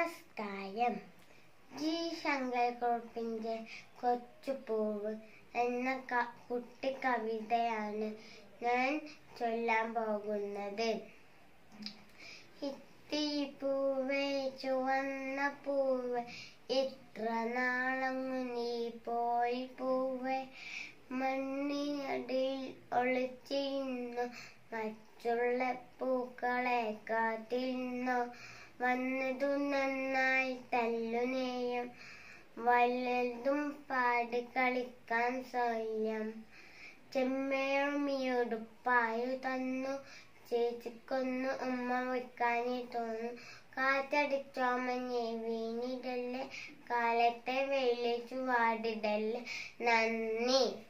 നമസ്കാരം ജി ശങ്കരക്കുറുപ്പിന്റെ കൊച്ചുപൂവ് എന്ന ക- കുട്ടി കവിതയാണ് ഞാൻ ചൊല്ലാൻ പോകുന്നത് ഇത്തിരി പൂവേ ചുവന്ന പൂവ് ഇത്ര നാളങ്ങു നീ പോയി പൂവേ മണ്ണിനടിയിൽ ഒളിച്ചിരുന്നു മറ്റുള്ള പൂക്കളെ കാത്തിരുന്നു വന്നതു നന്നായി തല്ലുനേയും വല്ലതും പാടി കളിക്കാൻ സ്വയം ചെമ്മേറുമിയുടുപ്പായു തന്നു ചേച്ചിക്കൊന്നു ഉമ്മ വെക്കാനേ തോന്നു കാറ്റടിച്ചോമഞ്ഞെ വീണിടല്ലേ കാലത്തെ വെയിലേച്ചു വാടിടല്ലേ നന്ദി